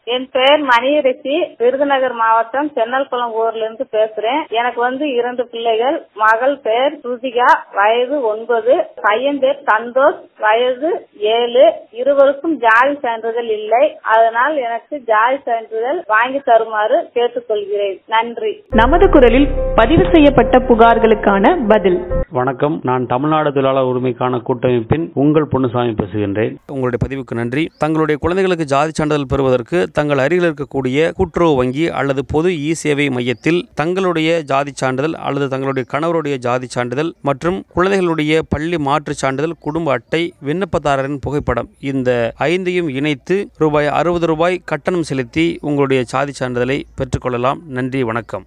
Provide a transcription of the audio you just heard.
என் பெயர் மணியரசி விருதுநகர் மாவட்டம் சென்னல்குளம் ஊர்ல இருந்து பேசுறேன் எனக்கு வந்து இரண்டு பிள்ளைகள் மகள் பெயர் சுதிகா வயது ஒன்பது பையன் பேர் சந்தோஷ் வயது ஏழு இருவருக்கும் ஜாதி சான்றிதழ் இல்லை அதனால் எனக்கு ஜாதி சான்றிதழ் வாங்கி தருமாறு கேட்டுக்கொள்கிறேன் நன்றி நமது குரலில் பதிவு செய்யப்பட்ட புகார்களுக்கான பதில் வணக்கம் நான் தமிழ்நாடு தொழிலாளர் உரிமைக்கான கூட்டமைப்பின் உங்கள் பொன்னுசாமி பேசுகின்றேன் உங்களுடைய பதிவுக்கு நன்றி தங்களுடைய குழந்தைகளுக்கு ஜாதி சான்றிதழ் பெறுவதற்கு தங்கள் அருகில் இருக்கக்கூடிய கூட்டுறவு வங்கி அல்லது பொது இ சேவை மையத்தில் தங்களுடைய ஜாதி சான்றிதழ் அல்லது தங்களுடைய கணவருடைய ஜாதி சான்றிதழ் மற்றும் குழந்தைகளுடைய பள்ளி மாற்றுச் சான்றிதழ் குடும்ப அட்டை விண்ணப்பதாரரின் புகைப்படம் இந்த ஐந்தையும் இணைத்து ரூபாய் அறுபது ரூபாய் கட்டணம் செலுத்தி உங்களுடைய ஜாதி சான்றிதழை பெற்றுக்கொள்ளலாம் நன்றி வணக்கம்